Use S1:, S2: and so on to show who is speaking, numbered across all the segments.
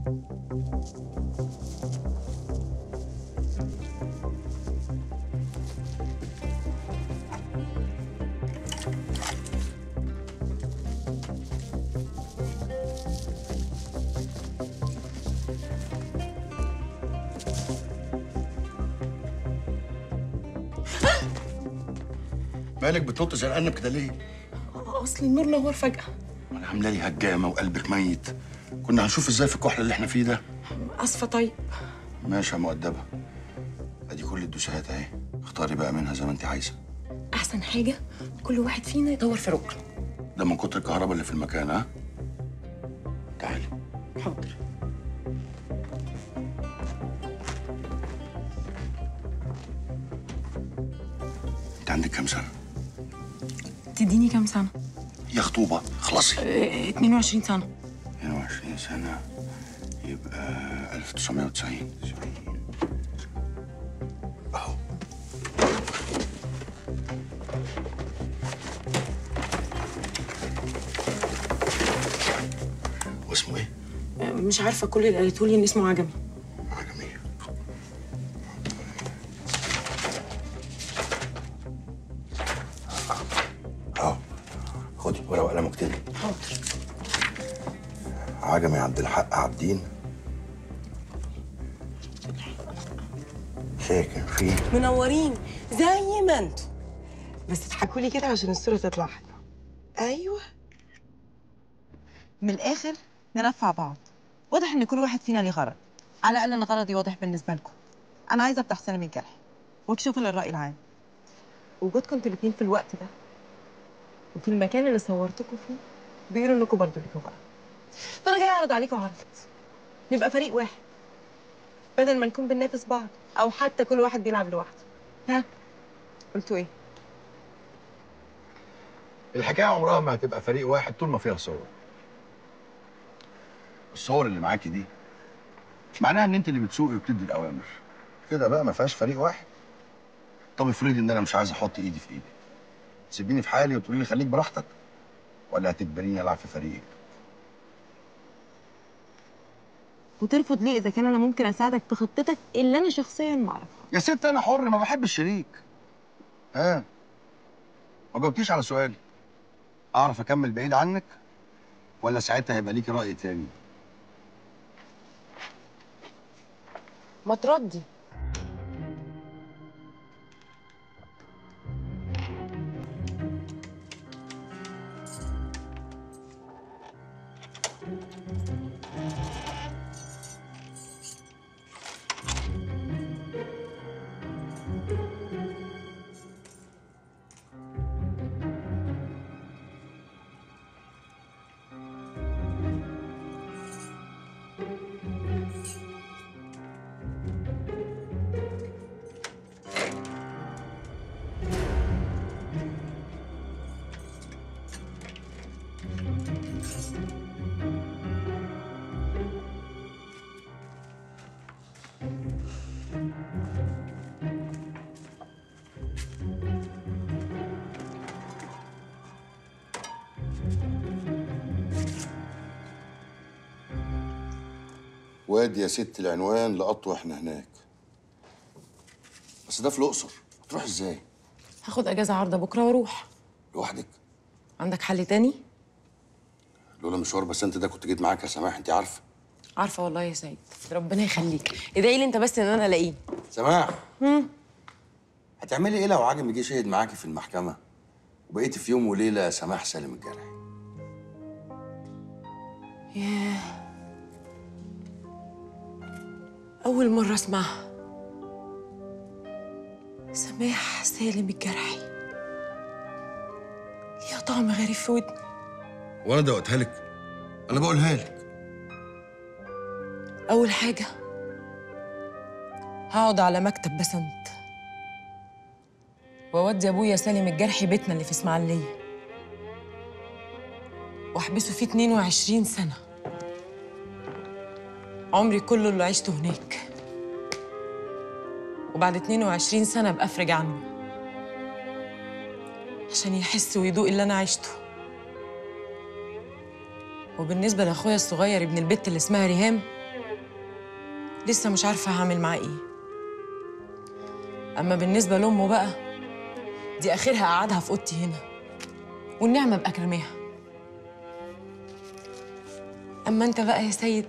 S1: مالك بتنط زي الارنب كده ليه؟
S2: اصل النور نور فجأة
S1: انا عامله لي هجامه وقلبك ميت كنا هنشوف ازاي في الكحل اللي احنا فيه ده
S2: اسفة طيب
S1: ماشي يا مؤدبه ادي كل الدوسات اهي اختاري بقى منها زي ما انت عايزه
S2: احسن حاجة كل واحد فينا يدور في ركن
S1: ده من كتر الكهرباء اللي في المكان ها تعالي
S2: حاضر
S1: انت عندك كام سنه
S2: تديني كام سنة؟
S1: يا خطوبه خلصي
S2: اه 22 سنة
S1: 22 سنه يبقى 1990 اهو واسمه ايه؟
S2: اه مش عارفة كل اللي قالته لي ان اسمه عجمي
S1: عجمي اهو خدي ورقه وقلم واكتبي
S2: حاضر
S1: عجمي عبد الحق عابدين ساكن في
S3: منورين زي ما انتوا بس تضحكوا لي كده عشان الصورة تطلع حلوة ايوه
S4: من الاخر ننفع بعض واضح ان كل واحد فينا ليه غرض على الاقل انا غرضي واضح بالنسبه لكم انا عايزه افتح سينما الجرح واكشف للراي العام
S3: وجودكم انتوا الاتنين في الوقت ده وفي المكان اللي صورتكم فيه بيقولوا انكم برضه ليكوا غرض فانا جاي اعرض عليكم عرض نبقى فريق واحد بدل ما نكون بننافس بعض او حتى كل واحد بيلعب لوحده ها قلتوا ايه
S1: الحكايه عمرها ما هتبقى فريق واحد طول ما فيها صور الصور اللي معاكي دي معناها ان انت اللي بتسوقي وبتدي الاوامر كده بقى ما فيهاش فريق واحد طب افرضي ان انا مش عايز احط ايدي في ايدي تسيبيني في حالي وتقولي لي خليك براحتك ولا هتجبريني العب في فريقك
S4: وترفض ليه اذا كان انا ممكن اساعدك في خطتك اللي انا شخصيا ما اعرفها
S1: يا ست انا حر ما بحب الشريك ها ما جاوبتيش على سؤالي اعرف اكمل بعيد عنك ولا ساعتها هيبقى ليكي راي تاني
S3: ما تردي
S1: وادي يا ست العنوان لقط واحنا هناك بس ده في الاقصر هتروح ازاي
S2: هاخد اجازة عارضة بكرة واروح
S1: لوحدك
S2: عندك حل تاني؟
S1: لولا مشوار بس انت ده كنت جيت معاك يا سماح انت عارفه
S2: عارفة والله يا سيد ربنا يخليك ادعي لي انت بس ان انا الاقيه
S1: سماح هتعملي ايه لو عجمي جه شهد معاكي في المحكمه وبقيتي في يوم وليله يا سماح سالم الجرحي
S2: ياه أول مرة أسمعها سماح سالم الجرحي ليها طعم غريب في ودني
S1: وانا دوقتها لك انا بقولها لك
S2: أول حاجة هقعد على مكتب بسنت وأودي أبويا سالم الجرحي بيتنا اللي في إسماعيلية وأحبسه فيه 22 سنة عمري كله اللي عشته هناك وبعد 22 سنة أبقى أفرج عنه عشان يحس ويدوق اللي أنا عشته وبالنسبة لأخويا الصغير ابن البت اللي اسمها ريهام لسه مش عارفة هعمل معاه ايه أما بالنسبة لأمه بقى دي آخرها أقعدها في أوضتي هنا والنعمة أبقى كرميها أما أنت بقى يا سيد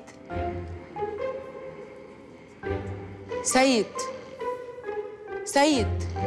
S2: سيد سيد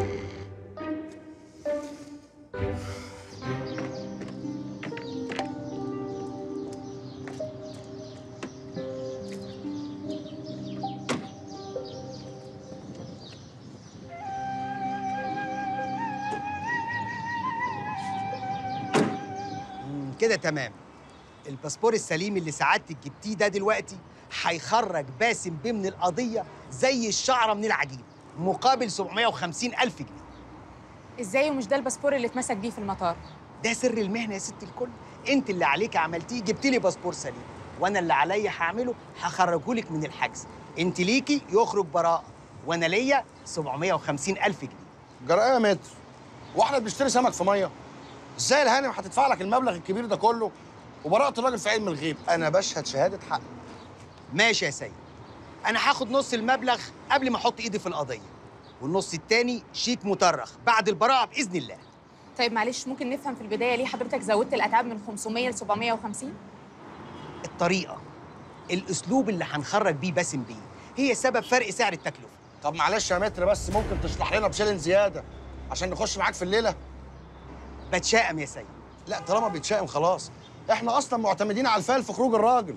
S5: مم، كده تمام الباسبور السليم اللي سعادتك جبتيه ده دلوقتي هيخرج باسم بيه من القضيه زي الشعره من العجين مقابل 750 الف جنيه
S6: ازاي ومش ده الباسبور اللي اتمسك بيه في المطار
S5: ده سر المهنه يا ست الكل انت اللي عليك عملتيه جبت لي باسبور سليم وانا اللي عليا هعمله هخرجه لك من الحجز انت ليكي يخرج براءه وانا ليا 750 الف جنيه
S1: جرأة يا متر واحنا بنشتري سمك في ميه ازاي الهانم هتدفع لك المبلغ الكبير ده كله وبراءة الراجل في علم الغيب انا بشهد شهاده حق
S5: ماشي يا سيد انا هاخد نص المبلغ قبل ما احط ايدي في القضيه والنص التاني شيك مطرخ بعد البراءه باذن الله
S6: طيب معلش ممكن نفهم في البدايه ليه حضرتك زودت الاتعاب من 500 ل 750
S5: الطريقه الاسلوب اللي هنخرج بيه باسم بيه هي سبب فرق سعر التكلفه
S1: طب معلش يا متر بس ممكن تشرح لنا بشيلن زياده عشان نخش معاك في الليله
S5: بتشائم يا سيد
S1: لا طالما بيتشائم خلاص احنا اصلا معتمدين على الفال في خروج الراجل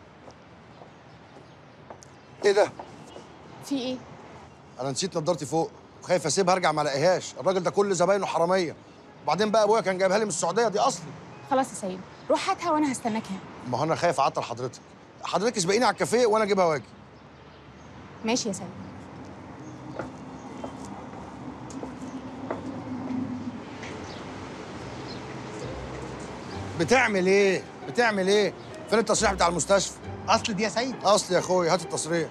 S1: ايه ده
S6: في ايه
S1: انا نسيت نضارتي فوق وخايف اسيبها ارجع ما الاقيهاش الراجل ده كل زباينه حراميه وبعدين بقى ابويا كان جايبها لي من السعوديه دي اصلي
S6: خلاص يا سيد روح هاتها وانا هستناك هنا
S1: ما هو انا خايف اعطل حضرتك حضرتك اسبقيني على الكافيه وانا اجيبها واجي
S6: ماشي يا سيد
S1: بتعمل ايه بتعمل ايه فين التصريح بتاع المستشفى
S5: اصل دي يا سيد
S1: اصلي يا اخويا هات التصريح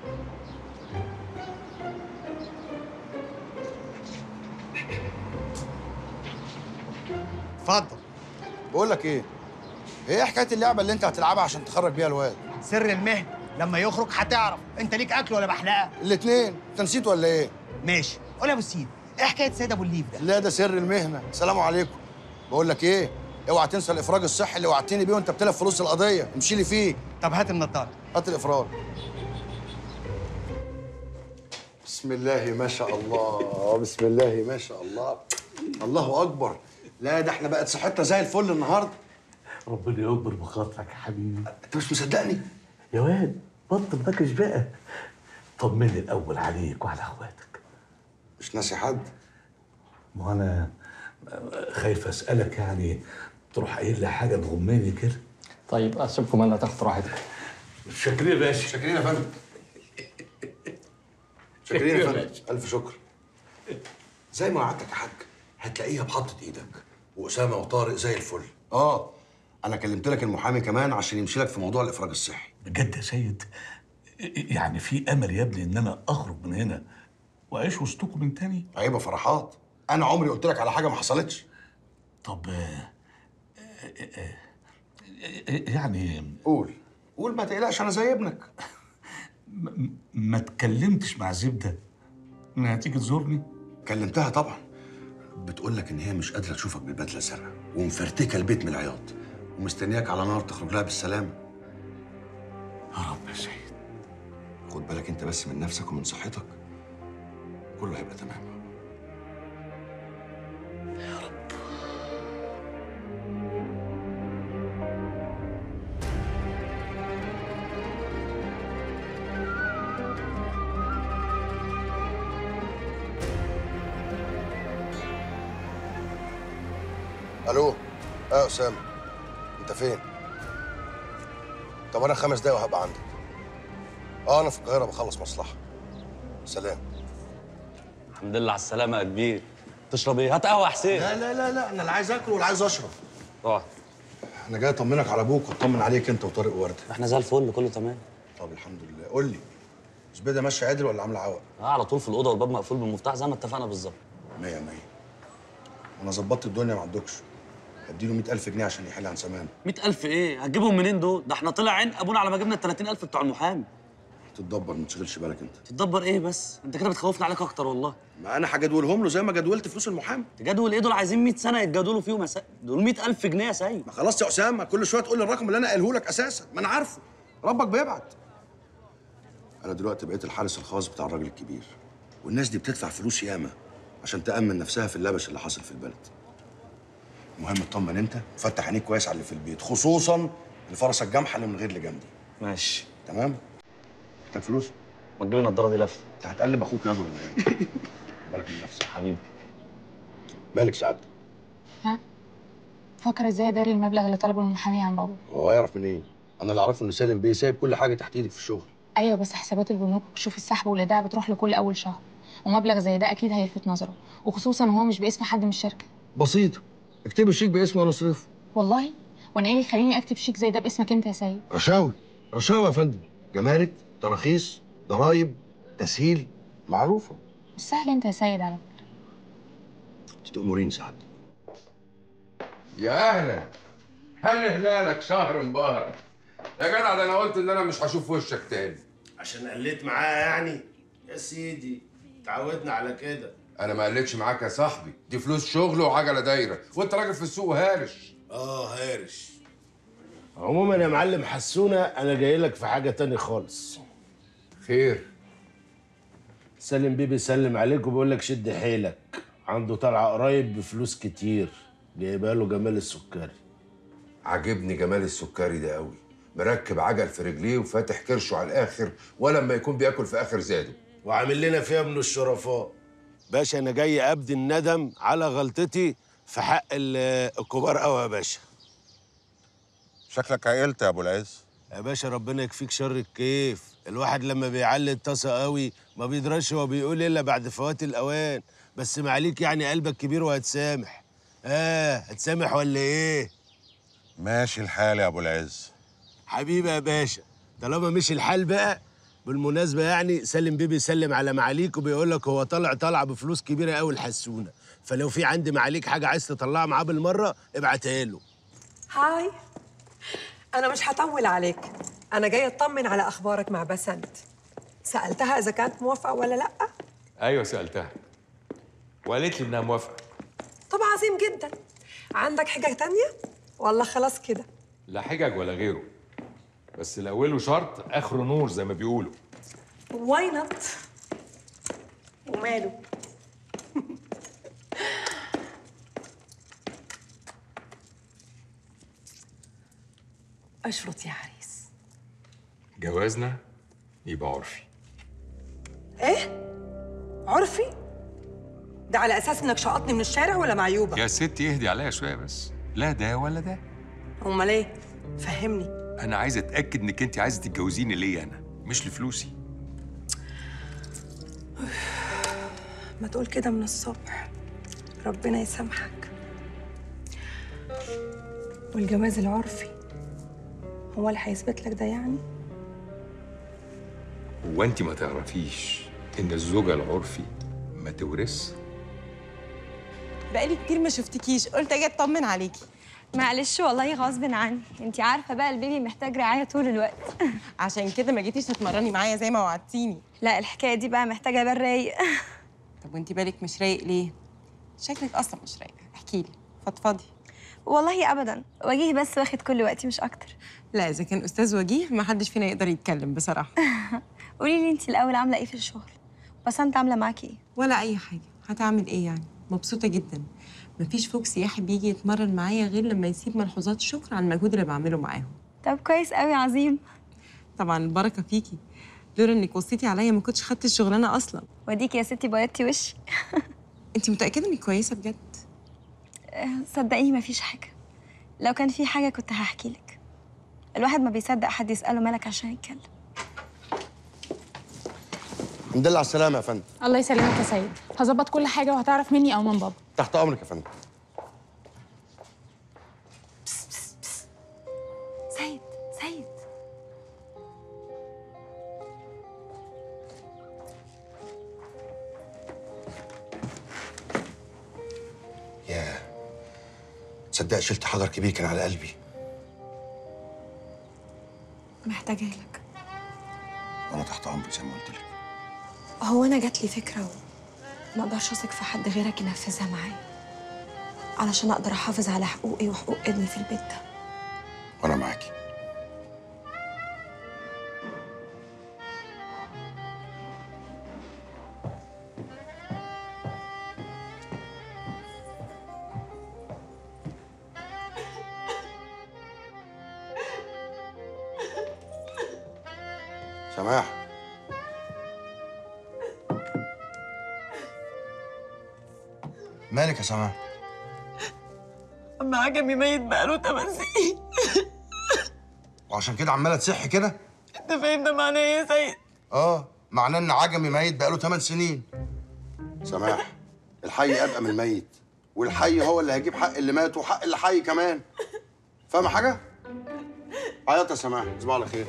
S5: اتفضل
S1: بقول لك ايه ايه حكايه اللعبه اللي انت هتلعبها عشان تخرج بيها الواد
S5: سر المهنه لما يخرج هتعرف انت ليك اكل ولا بحلقه
S1: الاثنين انت نسيت ولا ايه
S5: ماشي قول يا ابو السيد ايه حكايه سيد ابو الليف ده
S1: لا ده سر المهنه سلام عليكم بقول لك ايه اوعى تنسى الافراج الصحي اللي وعدتني بيه وانت بتلف فلوس القضيه امشي لي فيه
S5: طب هات النضاره
S1: هات الافراج بسم الله ما شاء الله بسم الله ما شاء الله الله اكبر لا ده احنا بقت صحتنا زي الفل النهارده
S7: ربنا يكبر بخاطرك يا حبيبي
S1: انت مش مصدقني
S7: يا واد بطل نكش بقى طمني الاول عليك وعلى اخواتك
S1: مش ناسي حد
S7: ما انا خايف اسالك يعني تروح قايل لي حاجه تغمني كده
S8: طيب اسيبكم انا تاخد راحتك
S7: شكرا يا باشا
S1: شاكرين يا فندم شاكرين يا فندم الف شكر زي ما وعدتك يا حاج هتلاقيها بحطة ايدك واسامه وطارق زي الفل اه انا كلمت لك المحامي كمان عشان يمشي لك في موضوع الافراج الصحي
S7: بجد يا سيد يعني في امل يا ابني ان انا اخرج من هنا واعيش وسطكم من تاني
S1: عيب يا فرحات انا عمري قلت لك على حاجه ما حصلتش
S7: طب آه، آه، آه، آه، يعني
S1: قول قول ما تقلقش انا زي ابنك
S7: م- ما اتكلمتش مع زبده انها تيجي تزورني
S1: كلمتها طبعا بتقول لك ان هي مش قادره تشوفك بالبدله الزرقاء ومفرتكه البيت من العياط ومستنياك على نار تخرج لها بالسلامه
S7: يا رب يا سيد
S1: خد بالك انت بس من نفسك ومن صحتك كله هيبقى تمام الو اه يا اسامه انت فين طب انا خمس دقايق وهبقى عندك اه انا في القاهره بخلص مصلحه سلام
S9: الحمد لله على السلامة يا كبير تشرب ايه؟ هات قهوة يا حسين
S1: لا لا لا لا انا لا عايز اكل ولا عايز اشرب
S9: اقعد
S1: انا جاي اطمنك على ابوك واطمن عليك انت وطارق وورده
S9: احنا زي الفل كله تمام
S1: طب الحمد لله قول لي زبيده ماشيه عدل ولا عامله عوق
S9: اه على طول في الأوضة والباب مقفول بالمفتاح زي ما اتفقنا بالظبط
S1: مية مية انا ظبطت الدنيا مع الدكش هديله 100000 جنيه عشان يحل عن سمان
S9: 100000 ايه؟ هتجيبهم منين دول؟ ده احنا طلع عين ابونا على ما جبنا ال 30000 بتوع المحامي
S1: تتدبر ما تشغلش بالك انت
S9: تتدبر ايه بس انت كده بتخوفني عليك اكتر والله
S1: ما انا هجدولهم له زي ما جدولت فلوس المحامي
S9: تجدول ايه دول عايزين 100 سنه يتجادلوا فيهم يا سيد دول 100000 جنيه يا سيد
S1: ما خلاص يا اسامه كل شويه تقول لي الرقم اللي انا قايله لك اساسا ما انا عارفه ربك بيبعت انا دلوقتي بقيت الحارس الخاص بتاع الراجل الكبير والناس دي بتدفع فلوس ياما عشان تامن نفسها في اللبش اللي حاصل في البلد المهم اطمن انت وفتح عينيك كويس على اللي في البيت خصوصا الفرس الجامحه اللي من غير لجام دي
S9: ماشي
S1: تمام محتاج فلوس
S9: ما تجيب لي النضاره دي لفه
S1: انت هتقلب اخوك ياض ولا ايه بالك من نفسك
S9: حبيبي
S1: مالك سعد
S6: ها فكر ازاي اداري المبلغ اللي طلبه المحامي عن بابا
S1: هو يعرف منين انا اللي اعرفه ان سالم بيه سايب كل حاجه تحت ايدك في الشغل
S6: ايوه بس حسابات البنوك شوف السحب والايداع بتروح لكل اول شهر ومبلغ زي ده اكيد هيلفت نظره وخصوصا هو مش باسم حد من الشركه
S1: بسيطه اكتبي الشيك باسمي وانا اصرفه
S6: والله وانا ايه اللي يخليني اكتب شيك زي ده باسمك انت يا سيد
S1: رشاوي رشاوي يا فندم جمارك تراخيص ضرايب تسهيل معروفه
S6: مش سهل انت يا سيد على
S1: انت تأمرين سعد
S10: يا اهلا هل هلالك شهر مبارك يا جدع ده انا قلت ان انا مش هشوف وشك تاني
S11: عشان قلت معاه يعني يا سيدي اتعودنا على كده
S10: انا ما قلتش معاك يا صاحبي دي فلوس شغل وعجله دايره وانت راجل في السوق هارش
S11: اه هارش عموما يا معلم حسونه انا جاي لك في حاجه تاني خالص
S10: خير
S11: سالم بيه بيسلم عليك وبيقول لك شد حيلك عنده طلعه قريب بفلوس كتير جايبها له جمال السكري
S10: عاجبني جمال السكري ده قوي مركب عجل في رجليه وفاتح كرشه على الاخر ولما يكون بياكل في اخر زاده
S11: وعامل لنا فيها من الشرفاء باشا انا جاي ابدي الندم على غلطتي في حق ال- الكبار قوي يا باشا
S12: شكلك عقلت يا ابو العز
S11: يا باشا ربنا يكفيك شر الكيف الواحد لما بيعلي الطاسه قوي ما بيدرش هو بيقول الا بعد فوات الاوان بس معليك يعني قلبك كبير وهتسامح اه هتسامح ولا ايه
S12: ماشي الحال يا ابو العز
S11: حبيبي يا باشا طالما مشي الحال بقى بالمناسبة يعني سالم بيه بيسلم على معاليك وبيقول لك هو طالع طالع بفلوس كبيرة قوي الحسونة فلو في عندي معاليك حاجة عايز تطلعها معاه بالمرة ابعتها له
S13: هاي أنا مش هطول عليك أنا جاية أطمن على أخبارك مع بسنت سألتها إذا كانت موافقة ولا لأ
S10: ايوه سالتها وقالت لي انها موافقه
S13: طب عظيم جدا عندك حاجة تانية ولا خلاص كده
S10: لا حجج ولا غيره بس اللي اوله شرط اخره نور زي ما بيقولوا
S13: واي نوت وماله اشرط يا عريس
S10: جوازنا يبقى عرفي
S13: ايه عرفي ده على اساس انك شقطني من الشارع ولا معيوبه
S10: يا ستي اهدي عليا شويه بس لا ده ولا ده
S13: امال ايه فهمني
S10: انا عايز اتاكد انك انت عايزه تتجوزيني ليا انا مش لفلوسي
S13: ما تقول كده من الصبح ربنا يسامحك والجواز العرفي هو اللي هيثبت لك ده يعني
S10: هو انت ما تعرفيش ان الزوجه العرفي ما تورث
S4: بقالي كتير ما شفتكيش قلت اجي اطمن عليكي
S14: معلش والله غصب عني انت عارفه بقى البيبي محتاج رعايه طول الوقت
S4: عشان كده ما جيتيش تتمرني معايا زي ما وعدتيني
S14: لا الحكايه دي بقى محتاجه بال رايق
S4: طب وانتي بالك مش رايق ليه شكلك اصلا مش رايق احكي لي فضفضي
S14: والله ابدا وجيه بس واخد كل وقتي مش اكتر
S4: لا اذا كان استاذ وجيه ما حدش فينا يقدر يتكلم بصراحه
S14: قولي لي انت الاول عامله ايه في الشغل بس انت عامله معاكي ايه
S4: ولا اي حاجه هتعمل ايه يعني مبسوطه جدا مفيش فوق سياحي بيجي يتمرن معايا غير لما يسيب ملحوظات شكر على المجهود اللي بعمله معاهم
S14: طب كويس قوي عظيم
S4: طبعا البركه فيكي لولا انك وصيتي عليا ما كنتش خدت الشغلانه اصلا
S14: وديكي يا ستي بيضتي وشي
S4: انت متاكده انك كويسه بجد
S14: اه، صدقيني مفيش حاجه لو كان في حاجه كنت هحكي لك الواحد ما بيصدق حد يساله مالك عشان يتكلم
S1: الحمد لله على السلامه يا فندم
S6: الله يسلمك يا سيد هظبط كل حاجه وهتعرف مني او من بابا
S1: تحت امرك يا فندم
S14: سيد سيد
S1: ياه تصدق شلت حجر كبير كان على قلبي
S14: محتاجه لك
S1: وانا تحت امرك زي ما قلت لك
S14: هو انا جات لي فكره و... ما اقدرش اثق في حد غيرك ينفذها معايا علشان اقدر احافظ على حقوقي وحقوق ابني في البيت ده
S1: وانا معاكي سماح مالك يا سماح
S4: عم عجمي ميت بقاله 8 سنين
S1: وعشان كده عماله تصح كده
S4: انت فاهم ده معناه ايه يا سيد؟
S1: اه معناه ان عجمي ميت بقاله 8 سنين سماح الحي ابقى من الميت والحي هو اللي هيجيب حق اللي مات وحق اللي حي كمان فاهمه حاجه عيط يا سماح تصبح على خير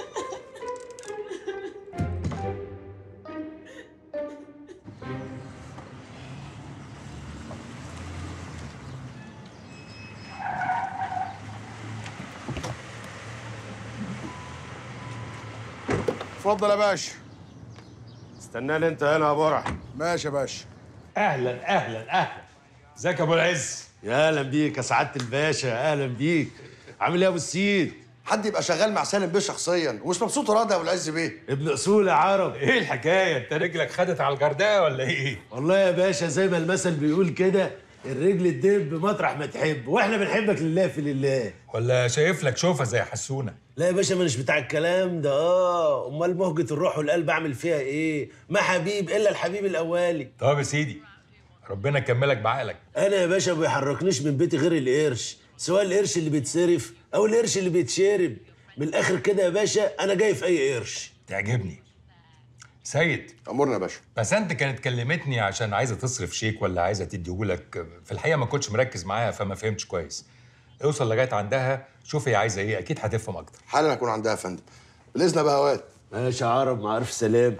S11: اتفضل يا باشا استناني انت هنا يا برع
S15: ماشي يا باشا
S16: اهلا اهلا اهلا ازيك يا ابو العز
S11: يا اهلا بيك يا سعاده الباشا اهلا بيك عامل ايه يا ابو السيد
S1: حد يبقى شغال مع سالم بيه شخصيا ومش مبسوط وراضي يا ابو العز بيه
S11: ابن اصول يا عرب
S16: ايه الحكايه انت رجلك خدت على الجرداء ولا ايه
S11: والله يا باشا زي ما المثل بيقول كده الرجل تدب مطرح ما تحب واحنا بنحبك لله في لله
S16: ولا شايف لك شوفه زي حسونه
S11: لا يا باشا مانيش بتاع الكلام ده اه امال مهجة الروح والقلب اعمل فيها ايه ما حبيب الا الحبيب الاولي
S16: طب يا سيدي ربنا يكملك بعقلك
S11: انا يا باشا ما بيحركنيش من بيتي غير القرش سواء القرش اللي بيتصرف او القرش اللي بيتشرب من الاخر كده يا باشا انا جاي في اي قرش
S16: تعجبني سيد
S1: امرنا يا باشا
S16: بس انت كانت كلمتني عشان عايزه تصرف شيك ولا عايزه تديهولك في الحقيقه ما كنتش مركز معاها فما فهمتش كويس اوصل لغايه عندها شوف هي عايزه ايه اكيد هتفهم اكتر
S1: حالا اكون عندها يا فندم بالاذن يا بهوات
S11: ماشي يا عرب مع الف سلام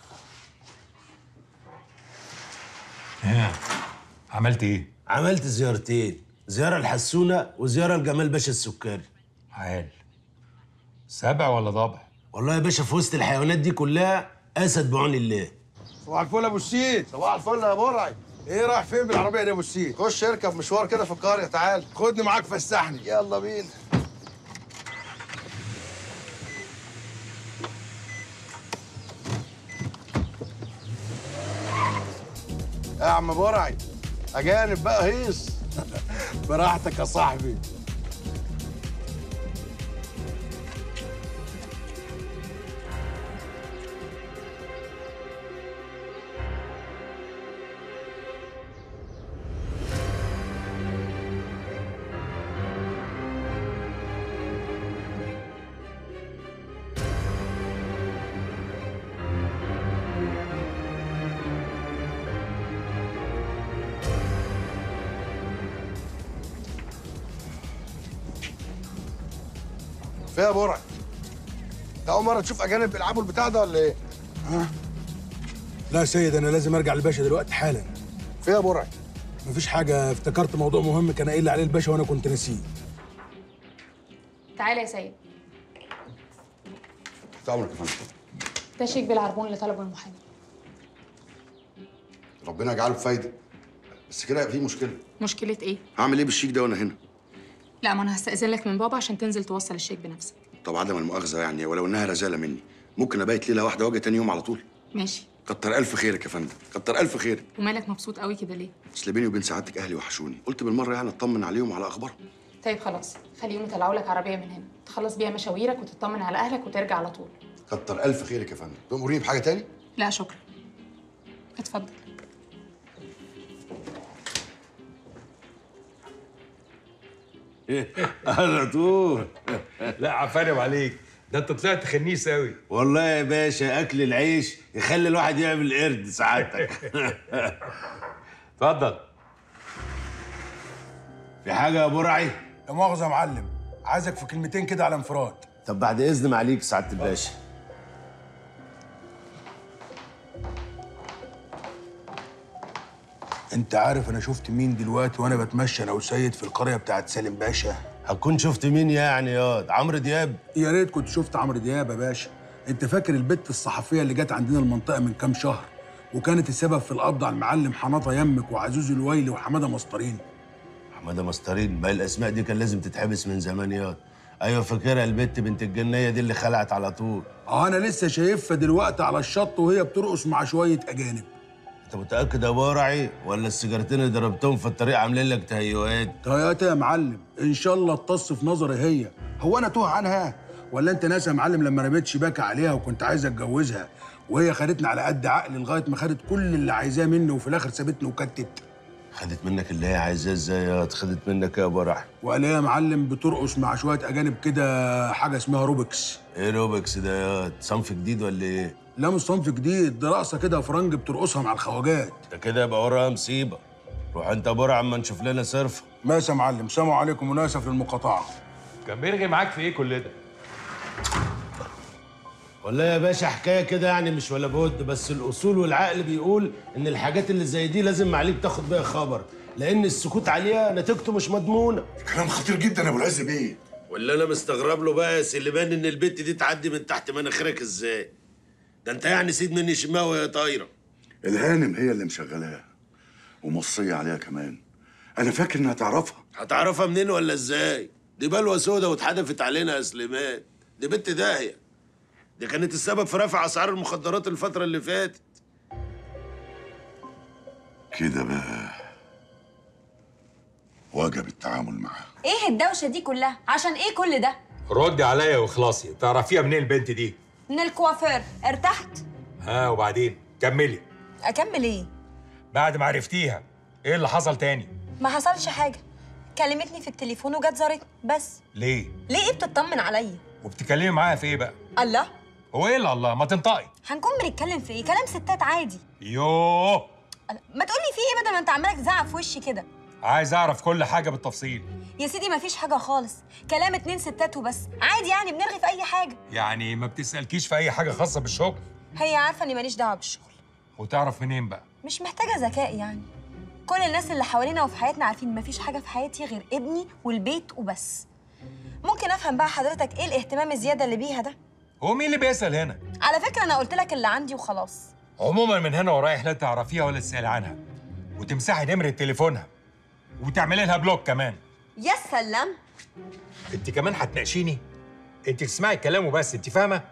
S16: ها عملت ايه
S11: عملت زيارتين زياره لحسونه وزياره لجمال باشا السكري
S16: عال سبع ولا ضبع
S11: والله يا باشا في وسط الحيوانات دي كلها اسد بعون الله
S15: صباح الفل يا ابو السيد
S1: صباح الفل يا برعي
S15: ايه رايح فين بالعربيه دي يا ابو السيد
S1: خش اركب مشوار كده في القريه تعال
S15: خدني معاك فسحني
S1: يلا بينا يا عم برعي اجانب بقى هيص
S15: براحتك يا صاحبي
S1: فيها يا برعي انت اول مره تشوف اجانب بيلعبوا البتاع ده ولا ايه؟
S15: لا يا سيد انا لازم ارجع للباشا دلوقتي حالا
S1: فيها يا برعي
S15: مفيش حاجه افتكرت موضوع مهم كان قايل لي عليه الباشا وانا كنت ناسيه
S6: تعالى يا سيد
S1: تحت امرك يا فندم
S6: ده شيك بالعربون اللي طلبه المحامي
S1: ربنا يجعله بفايده بس كده في مشكله
S6: مشكلة ايه؟
S1: هعمل ايه بالشيك ده وانا هنا؟
S6: لا ما انا هستأذن لك من بابا عشان تنزل توصل الشيك بنفسك
S1: طب عدم المؤاخذه يعني ولو انها رزاله مني ممكن ابيت ليله واحده واجي تاني يوم على طول
S6: ماشي
S1: كتر الف خيرك يا فندم كتر الف خيرك
S6: ومالك مبسوط قوي كده ليه؟
S1: اصل بيني وبين سعادتك اهلي وحشوني قلت بالمره يعني اطمن عليهم وعلى اخبارهم
S6: طيب خلاص خليهم يطلعوا لك عربية من هنا تخلص بيها مشاويرك وتطمن على اهلك وترجع على طول
S1: كتر الف خيرك يا فندم تأمريني بحاجه تاني
S6: لا شكرا اتفضل
S11: على طول
S16: لا عفارم عليك ده انت طلعت خنيس قوي
S11: والله يا باشا اكل العيش يخلي الواحد يعمل قرد سعادتك
S16: اتفضل
S11: في حاجه يا برعي
S15: لا مؤاخذه يا معلم عايزك في كلمتين كده على انفراد
S11: طب بعد اذن معليك سعاده الباشا
S15: انت عارف انا شفت مين دلوقتي وانا بتمشى انا وسيد في القريه بتاعت سالم باشا
S11: هتكون شفت مين يعني ياض عمرو دياب
S15: يا ريت كنت شفت عمرو دياب يا باشا انت فاكر البت الصحفيه اللي جت عندنا المنطقه من كام شهر وكانت السبب في القبض على المعلم حناطه يمك وعزوز الويلي وحماده مسطرين
S11: حماده مسطرين ما الاسماء دي كان لازم تتحبس من زمان يا ايوه فاكرها البت بنت الجنيه دي اللي خلعت على طول
S15: اه انا لسه شايفها دلوقتي على الشط وهي بترقص مع شويه اجانب
S11: انت متاكد يا برعي ولا السيجارتين اللي ضربتهم في الطريق عاملين لك تهيؤات
S15: طيات يا معلم ان شاء الله تطص في نظري هي هو انا توه عنها ولا انت ناس يا معلم لما رميت شباكه عليها وكنت عايز اتجوزها وهي خدتني على قد عقلي لغايه ما خدت كل اللي عايزاه مني وفي الاخر سابتني وكتت
S11: خدت منك اللي هي عايزاه ازاي يا خدت منك إيه يا برعي
S15: وقال يا معلم بترقص مع شويه اجانب كده حاجه اسمها روبكس
S11: ايه روبكس ده يا صنف جديد ولا ايه
S15: لا مش صنف جديد دي رقصه كده فرنج بترقصها مع الخواجات
S11: ده كده يبقى وراها مصيبه روح انت يا برعي اما نشوف لنا صرفه
S15: ماشي يا معلم سلام عليكم وناسف للمقاطعه
S16: كان بيرغي معاك في ايه كل ده؟
S11: والله يا باشا حكايه كده يعني مش ولا بد بس الاصول والعقل بيقول ان الحاجات اللي زي دي لازم معاليك تاخد بيها خبر لان السكوت عليها نتيجته مش مضمونه
S1: كلام خطير جدا يا ابو العز بيه
S11: واللي انا مستغرب له بقى يا سليمان ان البت دي تعدي من تحت مناخيرك ازاي ده انت يعني سيد مني شماوي يا طايره
S1: الهانم هي اللي مشغلاها وموصيه عليها كمان انا فاكر انها تعرفها
S11: هتعرفها منين ولا ازاي دي بلوه سودا واتحدفت علينا يا سليمان دي بنت داهيه دي كانت السبب في رفع اسعار المخدرات الفتره اللي فاتت
S1: كده بقى وجب التعامل معاها
S17: ايه الدوشه دي كلها عشان ايه كل ده
S16: ردي عليا واخلصي تعرفيها منين البنت دي؟
S17: من الكوافير ارتحت
S16: ها وبعدين كملي
S17: اكمل ايه
S16: بعد ما عرفتيها ايه اللي حصل تاني؟
S17: ما حصلش حاجه كلمتني في التليفون وجت زارتني بس
S16: ليه؟
S17: ليه ايه بتطمن عليا
S16: وبتتكلمي معاها في ايه بقى؟
S17: الله
S16: هو ايه اللي الله ما تنطقي
S17: هنكون بنتكلم في ايه كلام ستات عادي
S16: يوه
S17: ما تقولي في ايه بدل ما انت عمالك تزعق في وشي كده
S16: عايز اعرف كل حاجه بالتفصيل
S17: يا سيدي ما فيش حاجه خالص كلام اتنين ستات وبس عادي يعني بنرغي في اي حاجه
S16: يعني ما بتسالكيش في اي حاجه خاصه بالشغل
S17: هي عارفه اني ماليش دعوه بالشغل
S16: وتعرف منين بقى
S17: مش محتاجه ذكاء يعني كل الناس اللي حوالينا وفي حياتنا عارفين مفيش حاجه في حياتي غير ابني والبيت وبس ممكن افهم بقى حضرتك ايه الاهتمام الزياده اللي بيها ده
S16: هو مين اللي بيسال هنا
S17: على فكره انا قلت لك اللي عندي وخلاص
S16: عموما من هنا ورايح لا تعرفيها ولا تسالي عنها وتمسحي نمره تليفونها وتعملي لها بلوك كمان
S17: يا سلام
S16: انت كمان هتناقشيني انت تسمعي الكلام وبس انت فاهمه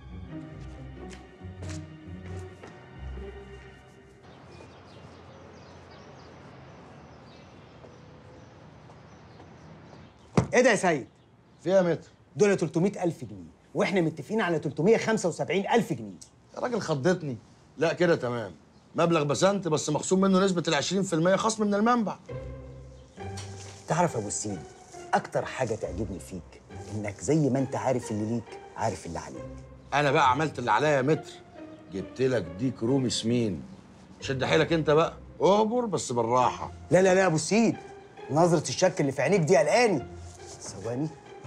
S5: ايه ده يا سيد؟
S1: فيها متر
S5: دول 300000 جنيه واحنا متفقين على 375000 جنيه
S1: يا راجل خضتني لا كده تمام مبلغ بسنت بس مخصوم منه نسبة ال 20% خصم من المنبع
S5: تعرف يا ابو السيد اكتر حاجه تعجبني فيك انك زي ما انت عارف اللي ليك عارف اللي عليك
S1: أنا بقى عملت اللي عليا يا متر جبت لك ديك رومي سمين شد حيلك أنت بقى اهبر بس بالراحة
S5: لا لا لا يا ابو السيد نظره الشك اللي في عينيك دي قلقاني ثواني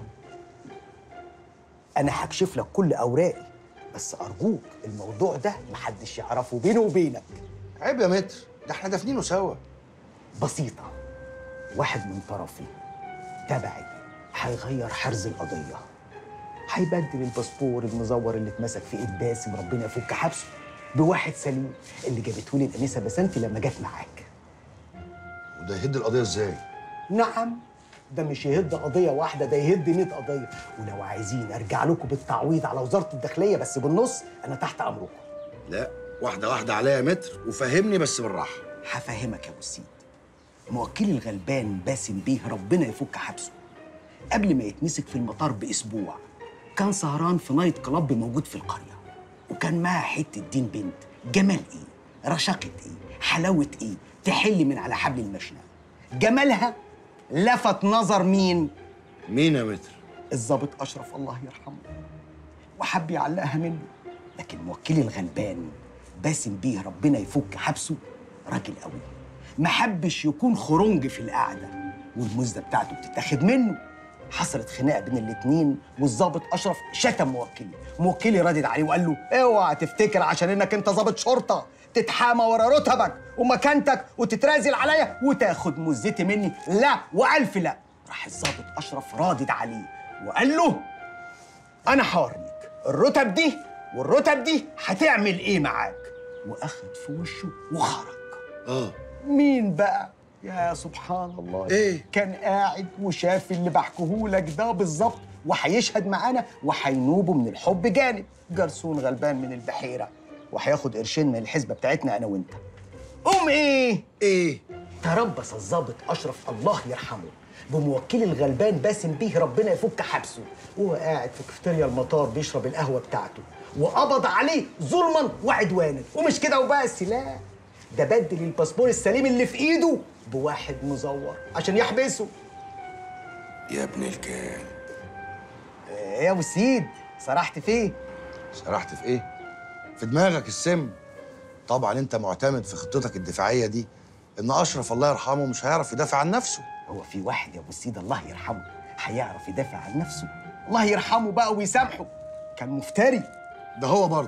S5: انا هكشف لك كل اوراقي بس ارجوك الموضوع ده محدش يعرفه بيني وبينك
S1: عيب يا متر ده احنا دافنينه سوا
S5: بسيطه واحد من طرفي تبعي هيغير حرز القضيه هيبدل الباسبور المزور اللي اتمسك في ايد باسم ربنا يفك حبسه بواحد سليم اللي جابته لي الانسه بسنتي لما جت معاك
S1: وده يهد القضية إزاي؟
S5: نعم ده مش يهد قضيه واحده ده يهد 100 قضيه ولو عايزين ارجع لكم بالتعويض على وزاره الداخليه بس بالنص انا تحت امركم
S1: لا واحدة واحدة عليا يا متر وفهمني بس بالراحة
S5: هفهمك يا ابو السيد موكلي الغلبان باسم بيه ربنا يفك حبسه قبل ما يتمسك في المطار باسبوع كان سهران في نايت كلاب موجود في القريه وكان معاه حته دين بنت جمال ايه رشاقه ايه حلاوه ايه تحل من على حبل المشنقه جمالها لفت نظر مين
S1: مين يا متر
S5: الضابط اشرف الله يرحمه وحب يعلقها منه لكن موكلي الغلبان باسم بيه ربنا يفك حبسه راجل قوي ما حبش يكون خرنج في القعده والمزه بتاعته بتتاخد منه حصلت خناقه بين الاتنين والظابط اشرف شتم موكلي موكلي ردد عليه وقال له اوعى تفتكر عشان انك انت ظابط شرطه تتحامى ورا رتبك ومكانتك وتترازل عليا وتاخد مزتي مني لا والف لا راح الظابط اشرف رادد عليه وقال له انا هوريك الرتب دي والرتب دي هتعمل ايه معاك واخد في وشه وخرج
S1: اه
S5: مين بقى يا سبحان الله
S1: إيه؟
S5: كان قاعد وشاف اللي بحكيهولك ده بالظبط وهيشهد معانا وهينوبه من الحب جانب جرسون غلبان من البحيره وهياخد قرشين من الحسبه بتاعتنا انا وانت قوم ايه
S1: ايه
S5: تربص الضابط اشرف الله يرحمه بموكل الغلبان باسم بيه ربنا يفك حبسه وهو قاعد في كافيتيريا المطار بيشرب القهوه بتاعته وقبض عليه ظلما وعدوانا ومش كده وبس لا ده بدل الباسبور السليم اللي في ايده بواحد مزور عشان يحبسه
S1: يا ابن الكلب
S5: ايه يا ابو سيد سرحت فيه
S1: سرحت في ايه في دماغك السم طبعا انت معتمد في خطتك الدفاعيه دي ان اشرف الله يرحمه مش هيعرف يدافع عن نفسه
S5: هو في واحد يا ابو سيد الله يرحمه هيعرف يدافع عن نفسه الله يرحمه بقى ويسامحه كان مفتري
S1: ده هو برضه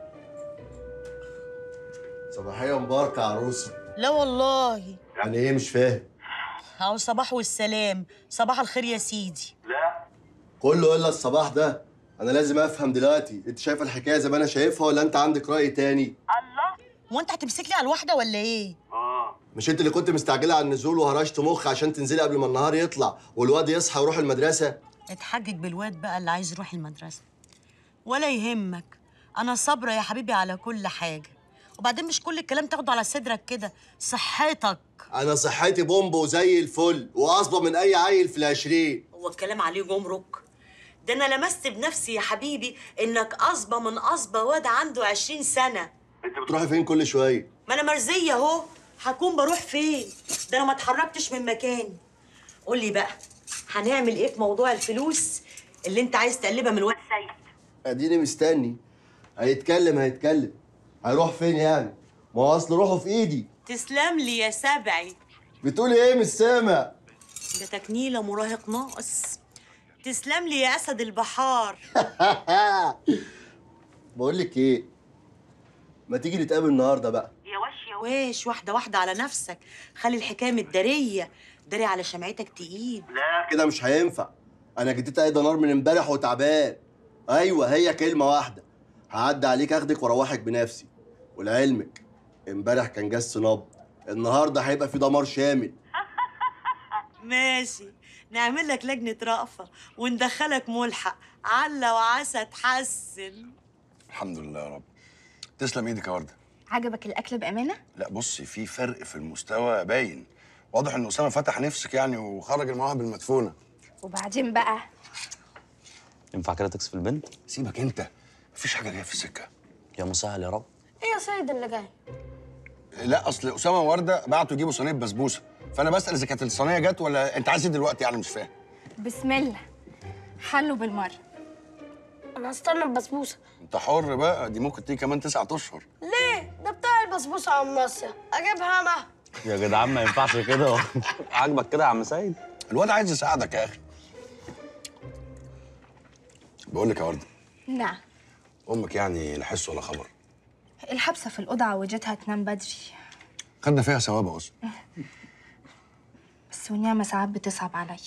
S18: صباحية مباركة يا عروسة
S19: لا والله
S18: يعني ايه مش فاهم
S19: أو صباح والسلام صباح الخير يا سيدي
S18: كله الا الصباح ده انا لازم افهم دلوقتي انت شايفه الحكايه زي ما انا شايفها ولا انت عندك راي تاني
S19: هو أنت هتمسك لي على الواحدة ولا إيه؟
S18: مش انت اللي كنت مستعجله على النزول وهرشت مخ عشان تنزلي قبل ما النهار يطلع والواد يصحى ويروح المدرسه
S19: اتحجج بالواد بقى اللي عايز يروح المدرسة ولا يهمك أنا صابرة يا حبيبي على كل حاجة وبعدين مش كل الكلام تاخده على صدرك كده صحتك
S18: انا صحتي بومب وزي الفل واصبى من اي عيل في العشرين
S19: هو الكلام عليه جمرك ده انا لمست بنفسي يا حبيبي انك اصبى من اصبى واد عنده 20 سنه
S18: انت بتروحي فين كل شويه
S19: ما انا مرزيه اهو هكون بروح فين ده انا ما اتحركتش من مكاني قول لي بقى هنعمل ايه في موضوع الفلوس اللي انت عايز تقلبها من الواد سيد
S18: اديني مستني هيتكلم هيتكلم هيروح فين يعني ما هو اصل روحه في ايدي
S19: تسلم لي يا سبعي
S18: بتقولي ايه مش سامع
S19: ده تكنيله مراهق ناقص تسلم لي يا اسد البحار
S18: بقول لك ايه ما تيجي نتقابل النهارده بقى
S19: يا وش يا وش واحده واحده على نفسك خلي الحكايه متداريه داري على شمعتك تقيل
S18: لا كده مش هينفع انا جديت قايده نار من امبارح وتعبان ايوه هي كلمه واحده هعدي عليك اخدك واروحك بنفسي ولعلمك امبارح كان جس نبض النهارده هيبقى في دمار شامل
S19: ماشي نعمل لك لجنه رأفة وندخلك ملحق على وعسى تحسن
S1: الحمد لله يا رب تسلم ايدك يا ورده
S6: عجبك الاكل بامانه
S1: لا بصي في فرق في المستوى باين واضح ان اسامه فتح نفسك يعني وخرج المواهب المدفونه
S6: وبعدين بقى
S9: ينفع كده تكسف البنت؟
S1: سيبك انت مفيش حاجه جايه في السكه
S9: يا مسهل يا رب
S6: ايه يا سيد اللي جاي
S1: لا اصل اسامه وورده بعتوا يجيبوا صينيه بسبوسه فانا بسال اذا كانت الصينيه جت ولا انت عايز ايه دلوقتي يعني مش فاهم
S6: بسم الله حلوا بالمره
S20: انا هستنى البسبوسه
S1: انت حر بقى دي ممكن تيجي كمان تسعة اشهر
S20: ليه ده بتاع البسبوسه يا عم ناصيه اجيبها انا
S9: يا جدعان ما ينفعش كده عاجبك كده يا عم سيد
S1: الواد عايز يساعدك يا اخي بقول لك يا ورده
S6: نعم
S1: امك يعني لا حس ولا خبر
S6: الحبسه في الاوضه عوجتها تنام بدري
S1: خدنا فيها ثواب يا أسر.
S6: بس والنعمه ساعات بتصعب عليا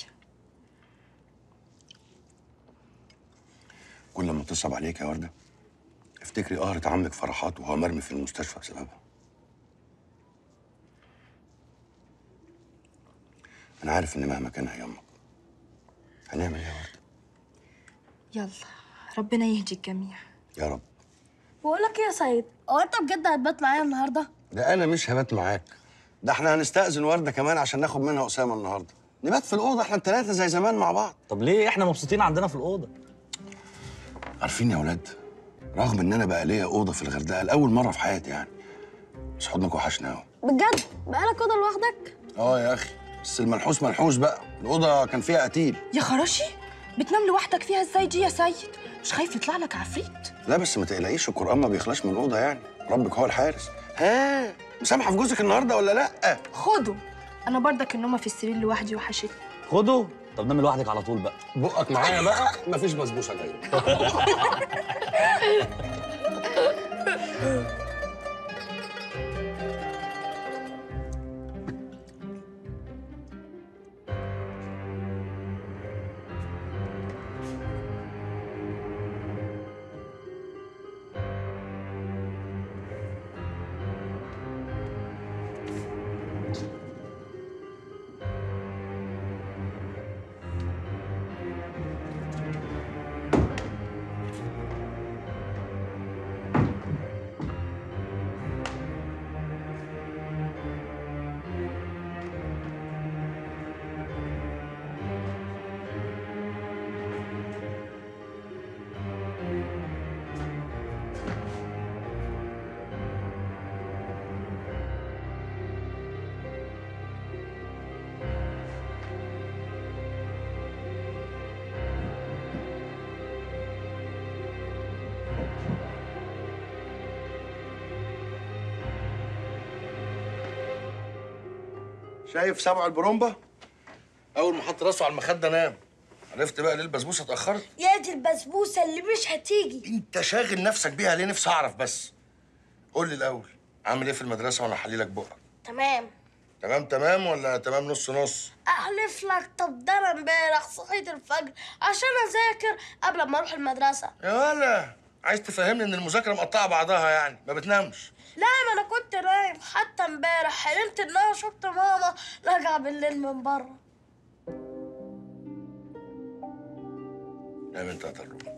S1: كل ما تصعب عليك يا ورده افتكري قهرة عمك فرحات وهو مرمي في المستشفى بسببها انا عارف ان مهما كان هيامك هنعمل ايه يا ورده
S6: يلا ربنا يهدي الجميع
S1: يا رب
S20: بقول لك ايه يا سيد هو انت بجد هتبات معايا النهارده
S1: ده انا مش هبات معاك ده احنا هنستأذن ورده كمان عشان ناخد منها اسامه النهارده نبات في الاوضه احنا الثلاثه زي زمان مع بعض
S9: طب ليه احنا مبسوطين عندنا في الاوضه
S1: عارفين يا اولاد رغم ان انا بقى ليا اوضه في الغردقه لاول مره في حياتي يعني بس حضنك وحشنا قوي
S20: بجد بقالك اوضه لوحدك
S1: اه يا اخي بس الملحوس ملحوس بقى الاوضه كان فيها قتيل
S6: يا خراشي بتنام لوحدك فيها ازاي دي يا سيد مش خايف يطلع لك عفريت
S1: لا بس ما تقلقيش القران ما بيخلاش من الاوضه يعني ربك هو الحارس ها مسامحه في جوزك النهارده ولا لا
S6: خده انا برضك النومه في السرير لوحدي وحشتني
S9: خده طب نام لوحدك على طول بقى
S1: بقك معايا بقى مفيش بسبوسه جايه شايف سبع البرومبا اول ما حط راسه على المخده نام عرفت بقى ليه البسبوسه اتاخرت
S20: يا دي البسبوسه اللي مش هتيجي
S1: انت شاغل نفسك بيها ليه نفسي اعرف بس قول لي الاول عامل ايه في المدرسه وانا احلي لك بقك
S20: تمام
S1: تمام تمام ولا تمام نص نص
S20: احلف لك طب ده انا امبارح صحيت الفجر عشان اذاكر قبل ما اروح المدرسه
S1: يا ولا عايز تفهمني ان المذاكره مقطعه بعضها يعني ما بتنامش
S20: لا ما انا كنت نايم حتى امبارح حلمت ان انا شفت ماما راجعه بالليل من بره
S1: نام انت يا طروق